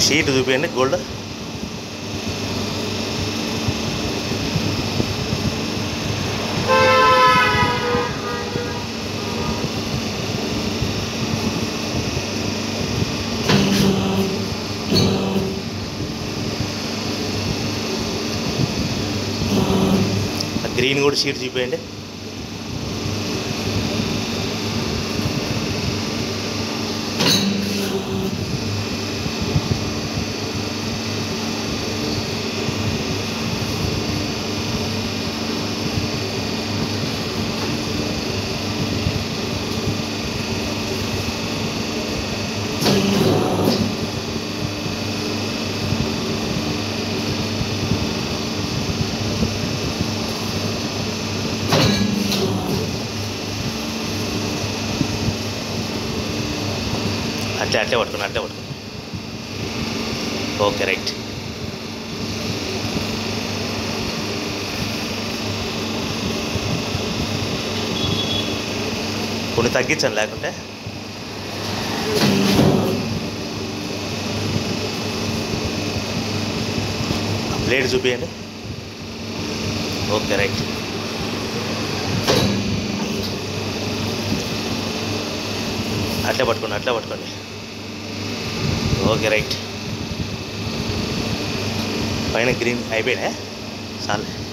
sheet చూపించండి gold ఆ green కూడా షీట్ చూపించండి అట్లే అట్లే పట్టుకుని అట్లే పట్టుకుని ఓకే రైట్ కొన్ని తగ్గించండి లేకుంటే బ్లేడ్ చూపించండి ఓకే రైట్ అట్లే పట్టుకోండి అట్లే పట్టుకోండి ఓకే రైట్ పైన గ్రీన్ అయిపోయినా చాలు